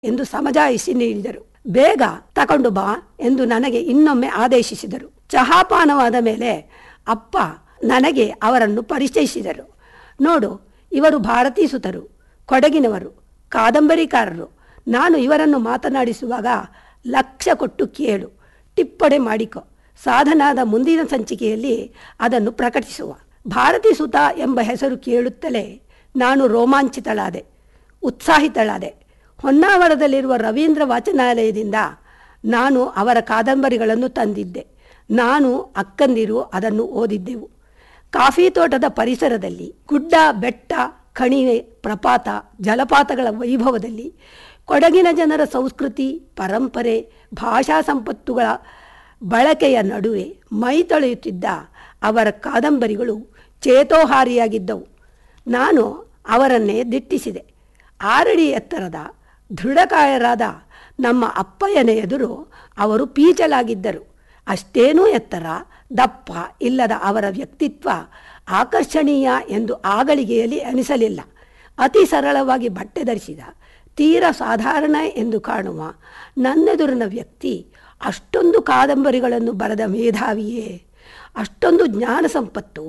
ಎಂದು ಸಮಜಾಯಿಸಿ ನೀಡಿದರು ಬೇಗ ತಕೊಂಡು ಬಾ ಎಂದು ನನಗೆ ಇನ್ನೊಮ್ಮೆ ಆದೇಶಿಸಿದರು ಚಹಾಪಾನವಾದ ಮೇಲೆ ಅಪ್ಪ ನನಗೆ ಅವರನ್ನು ಪರಿಚಯಿಸಿದರು ನೋಡು ಇವರು ಭಾರತೀ ಸುತರು ಕೊಡಗಿನವರು ಕಾದಂಬರಿಕಾರರು ನಾನು ಇವರನ್ನು ಮಾತನಾಡಿಸುವಾಗ ಲಕ್ಷ ಕೊಟ್ಟು ಕೇಳು ಟಿಪ್ಪಣಿ ಮಾಡಿಕೊ ಸಾಧನಾದ ಮುಂದಿನ ಸಂಚಿಕೆಯಲ್ಲಿ ಅದನ್ನು ಪ್ರಕಟಿಸುವ ಭಾರತೀ ಸುತ ಎಂಬ ಹೆಸರು ಕೇಳುತ್ತಲೇ ನಾನು ರೋಮಾಂಚಿತಳಾದೆ ಉತ್ಸಾಹಿತಳಾದೆ ಹೊನ್ನಾವರದಲ್ಲಿರುವ ರವೀಂದ್ರ ವಾಚನಾಲಯದಿಂದ ನಾನು ಅವರ ಕಾದಂಬರಿಗಳನ್ನು ತಂದಿದ್ದೆ ನಾನು ಅಕ್ಕಂದಿರು ಅದನ್ನು ಓದಿದ್ದೆವು ಕಾಫಿ ತೋಟದ ಪರಿಸರದಲ್ಲಿ ಗುಡ್ಡ ಬೆಟ್ಟ ಕಣಿವೆ ಪ್ರಪಾತ ಜಲಪಾತಗಳ ವೈಭವದಲ್ಲಿ ಕೊಡಗಿನ ಜನರ ಸಂಸ್ಕೃತಿ ಪರಂಪರೆ ಭಾಷಾ ಸಂಪತ್ತುಗಳ ಬಳಕೆಯ ನಡುವೆ ಮೈ ತೊಳೆಯುತ್ತಿದ್ದ ಅವರ ಕಾದಂಬರಿಗಳು ಚೇತೋಹಾರಿಯಾಗಿದ್ದವು ನಾನು ಅವರನ್ನೇ ದಿಟ್ಟಿಸಿದೆ ಆರಡಿ ಎತ್ತರದ ದೃಢಕಾಯರಾದ ನಮ್ಮ ಅಪ್ಪಯ್ಯನ ಎದುರು ಅವರು ಪೀಚಲಾಗಿದ್ದರು ಅಷ್ಟೇನೂ ಎತ್ತರ ದಪ್ಪ ಇಲ್ಲದ ಅವರ ವ್ಯಕ್ತಿತ್ವ ಆಕರ್ಷಣೀಯ ಎಂದು ಆಗಳಿಗೆಯಲ್ಲಿ ಅನಿಸಲಿಲ್ಲ ಅತಿ ಸರಳವಾಗಿ ಬಟ್ಟೆ ಧರಿಸಿದ ತೀರ ಸಾಧಾರಣ ಎಂದು ಕಾಣುವ ನನ್ನೆದುರಿನ ವ್ಯಕ್ತಿ ಅಷ್ಟೊಂದು ಕಾದಂಬರಿಗಳನ್ನು ಬರೆದ ಮೇಧಾವಿಯೇ ಅಷ್ಟೊಂದು ಜ್ಞಾನ ಸಂಪತ್ತು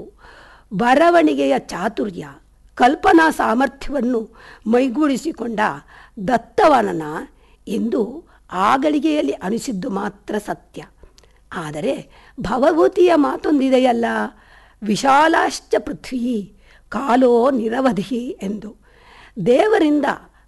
ಬರವಣಿಗೆಯ ಚಾತುರ್ಯ ಕಲ್ಪನಾ ಸಾಮರ್ಥ್ಯವನ್ನು ಮೈಗೂಡಿಸಿಕೊಂಡ ದತ್ತವನನ ಎಂದು ಆಗಳಿಗೆಯಲ್ಲಿ ಅನಿಸಿದ್ದು ಮಾತ್ರ ಸತ್ಯ ಆದರೆ ಭವಭೂತಿಯ ಮಾತೊಂದಿದೆಯಲ್ಲ ವಿಶಾಲಾಶ್ಚ ಪೃಥ್ವಿ ಕಾಲೋ ನಿರವಧಿ ಎಂದು ದೇವರಿಂದ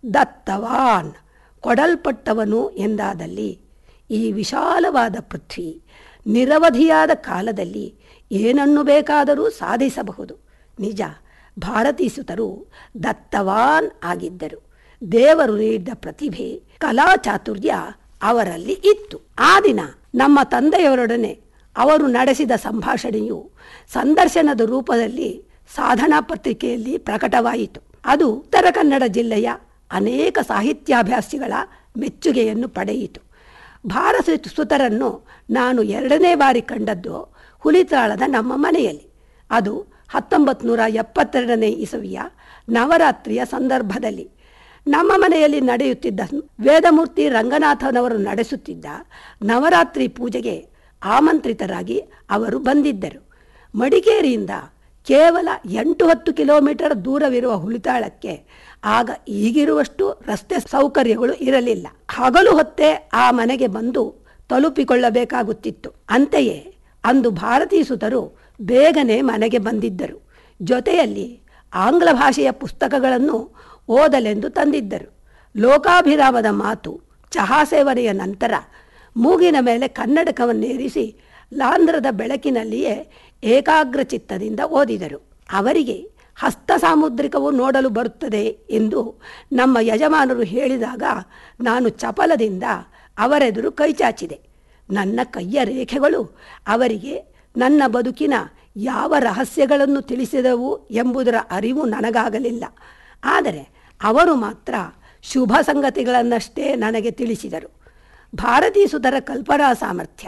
ದತ್ತವಾನ್ ಕೊಡಲ್ಪಟ್ಟವನು ಎಂದಾದಲ್ಲಿ ಈ ವಿಶಾಲವಾದ ಪೃಥ್ವಿ ನಿರವಧಿಯಾದ ಕಾಲದಲ್ಲಿ ಏನನ್ನು ಬೇಕಾದರೂ ಸಾಧಿಸಬಹುದು ನಿಜ ಭಾರತೀಸುತರು ದತ್ತವಾನ್ ಆಗಿದ್ದರು ದೇವರು ನೀಡಿದ ಪ್ರತಿಭೆ ಕಲಾ ಚಾತುರ್ಯ ಅವರಲ್ಲಿ ಇತ್ತು ಆ ದಿನ ನಮ್ಮ ತಂದೆಯವರೊಡನೆ ಅವರು ನಡೆಸಿದ ಸಂಭಾಷಣೆಯು ಸಂದರ್ಶನದ ರೂಪದಲ್ಲಿ ಸಾಧನಾ ಪತ್ರಿಕೆಯಲ್ಲಿ ಪ್ರಕಟವಾಯಿತು ಅದು ಉತ್ತರ ಕನ್ನಡ ಜಿಲ್ಲೆಯ ಅನೇಕ ಸಾಹಿತ್ಯಾಭ್ಯಾಸಿಗಳ ಮೆಚ್ಚುಗೆಯನ್ನು ಪಡೆಯಿತು ಭಾರತ ಸುತರನ್ನು ನಾನು ಎರಡನೇ ಬಾರಿ ಕಂಡದ್ದು ಹುಲಿತಾಳದ ನಮ್ಮ ಮನೆಯಲ್ಲಿ ಅದು ಹತ್ತೊಂಬತ್ತು ನೂರ ಎಪ್ಪತ್ತೆರಡನೇ ಇಸವಿಯ ನವರಾತ್ರಿಯ ಸಂದರ್ಭದಲ್ಲಿ ನಮ್ಮ ಮನೆಯಲ್ಲಿ ನಡೆಯುತ್ತಿದ್ದ ವೇದಮೂರ್ತಿ ರಂಗನಾಥನವರು ನಡೆಸುತ್ತಿದ್ದ ನವರಾತ್ರಿ ಪೂಜೆಗೆ ಆಮಂತ್ರಿತರಾಗಿ ಅವರು ಬಂದಿದ್ದರು ಮಡಿಕೇರಿಯಿಂದ ಕೇವಲ ಎಂಟು ಹತ್ತು ಕಿಲೋಮೀಟರ್ ದೂರವಿರುವ ಹುಲಿತಾಳಕ್ಕೆ ಆಗ ಈಗಿರುವಷ್ಟು ರಸ್ತೆ ಸೌಕರ್ಯಗಳು ಇರಲಿಲ್ಲ ಹಗಲು ಹೊತ್ತೇ ಆ ಮನೆಗೆ ಬಂದು ತಲುಪಿಕೊಳ್ಳಬೇಕಾಗುತ್ತಿತ್ತು ಅಂತೆಯೇ ಅಂದು ಭಾರತೀಸುತರು ಬೇಗನೆ ಮನೆಗೆ ಬಂದಿದ್ದರು ಜೊತೆಯಲ್ಲಿ ಆಂಗ್ಲ ಭಾಷೆಯ ಪುಸ್ತಕಗಳನ್ನು ಓದಲೆಂದು ತಂದಿದ್ದರು ಲೋಕಾಭಿರಾಮದ ಮಾತು ಚಹಾ ಸೇವನೆಯ ನಂತರ ಮೂಗಿನ ಮೇಲೆ ಕನ್ನಡಕವನ್ನೇರಿಸಿ ಲಾಂಧ್ರದ ಬೆಳಕಿನಲ್ಲಿಯೇ ಏಕಾಗ್ರ ಚಿತ್ತದಿಂದ ಓದಿದರು ಅವರಿಗೆ ಹಸ್ತ ಸಾಮುದ್ರಿಕವು ನೋಡಲು ಬರುತ್ತದೆ ಎಂದು ನಮ್ಮ ಯಜಮಾನರು ಹೇಳಿದಾಗ ನಾನು ಚಪಲದಿಂದ ಅವರೆದುರು ಕೈಚಾಚಿದೆ ನನ್ನ ಕೈಯ ರೇಖೆಗಳು ಅವರಿಗೆ ನನ್ನ ಬದುಕಿನ ಯಾವ ರಹಸ್ಯಗಳನ್ನು ತಿಳಿಸಿದವು ಎಂಬುದರ ಅರಿವು ನನಗಾಗಲಿಲ್ಲ ಆದರೆ ಅವರು ಮಾತ್ರ ಶುಭ ಸಂಗತಿಗಳನ್ನಷ್ಟೇ ನನಗೆ ತಿಳಿಸಿದರು ಭಾರತೀಸುತರ ಕಲ್ಪನಾ ಸಾಮರ್ಥ್ಯ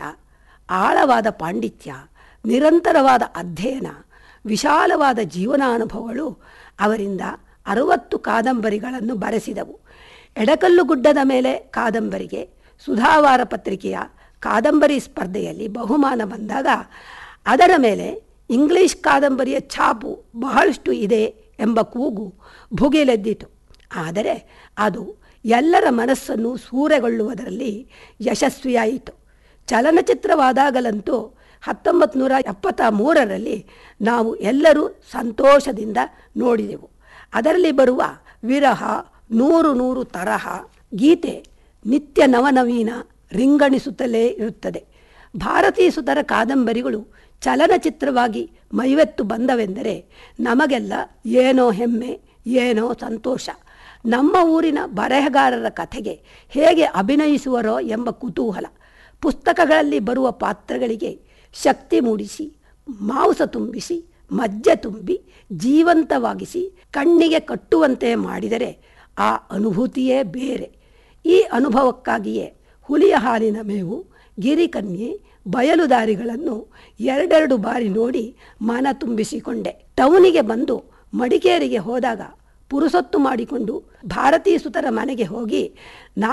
ಆಳವಾದ ಪಾಂಡಿತ್ಯ ನಿರಂತರವಾದ ಅಧ್ಯಯನ ವಿಶಾಲವಾದ ಜೀವನಾನುಭವಗಳು ಅವರಿಂದ ಅರುವತ್ತು ಕಾದಂಬರಿಗಳನ್ನು ಬರೆಸಿದವು ಎಡಕಲ್ಲು ಗುಡ್ಡದ ಮೇಲೆ ಕಾದಂಬರಿಗೆ ಸುಧಾವಾರ ಪತ್ರಿಕೆಯ ಕಾದಂಬರಿ ಸ್ಪರ್ಧೆಯಲ್ಲಿ ಬಹುಮಾನ ಬಂದಾಗ ಅದರ ಮೇಲೆ ಇಂಗ್ಲಿಷ್ ಕಾದಂಬರಿಯ ಛಾಪು ಬಹಳಷ್ಟು ಇದೆ ಎಂಬ ಕೂಗು ಭುಗಿಲೆದ್ದಿತು ಆದರೆ ಅದು ಎಲ್ಲರ ಮನಸ್ಸನ್ನು ಸೂರೆಗೊಳ್ಳುವುದರಲ್ಲಿ ಯಶಸ್ವಿಯಾಯಿತು ಚಲನಚಿತ್ರವಾದಾಗಲಂತೂ ಹತ್ತೊಂಬತ್ತು ನೂರ ಎಪ್ಪತ್ತ ಮೂರರಲ್ಲಿ ನಾವು ಎಲ್ಲರೂ ಸಂತೋಷದಿಂದ ನೋಡಿದೆವು ಅದರಲ್ಲಿ ಬರುವ ವಿರಹ ನೂರು ನೂರು ತರಹ ಗೀತೆ ನಿತ್ಯ ನವನವೀನ ರಿಂಗಣಿಸುತ್ತಲೇ ಇರುತ್ತದೆ ಭಾರತೀಯ ಸುತರ ಕಾದಂಬರಿಗಳು ಚಲನಚಿತ್ರವಾಗಿ ಮೈವೆತ್ತು ಬಂದವೆಂದರೆ ನಮಗೆಲ್ಲ ಏನೋ ಹೆಮ್ಮೆ ಏನೋ ಸಂತೋಷ ನಮ್ಮ ಊರಿನ ಬರೆಹಗಾರರ ಕಥೆಗೆ ಹೇಗೆ ಅಭಿನಯಿಸುವರೋ ಎಂಬ ಕುತೂಹಲ ಪುಸ್ತಕಗಳಲ್ಲಿ ಬರುವ ಪಾತ್ರಗಳಿಗೆ ಶಕ್ತಿ ಮೂಡಿಸಿ ಮಾಂಸ ತುಂಬಿಸಿ ಮಜ್ಜೆ ತುಂಬಿ ಜೀವಂತವಾಗಿಸಿ ಕಣ್ಣಿಗೆ ಕಟ್ಟುವಂತೆ ಮಾಡಿದರೆ ಆ ಅನುಭೂತಿಯೇ ಬೇರೆ ಈ ಅನುಭವಕ್ಕಾಗಿಯೇ ಹುಲಿಯ ಹಾಲಿನ ಮೇವು ಗಿರಿಕನ್ಯೆ ಬಯಲುದಾರಿಗಳನ್ನು ಎರಡೆರಡು ಬಾರಿ ನೋಡಿ ಮನ ತುಂಬಿಸಿಕೊಂಡೆ ಟೌನಿಗೆ ಬಂದು ಮಡಿಕೇರಿಗೆ ಹೋದಾಗ ಪುರುಸೊತ್ತು ಮಾಡಿಕೊಂಡು ಭಾರತೀ ಸುತರ ಮನೆಗೆ ಹೋಗಿ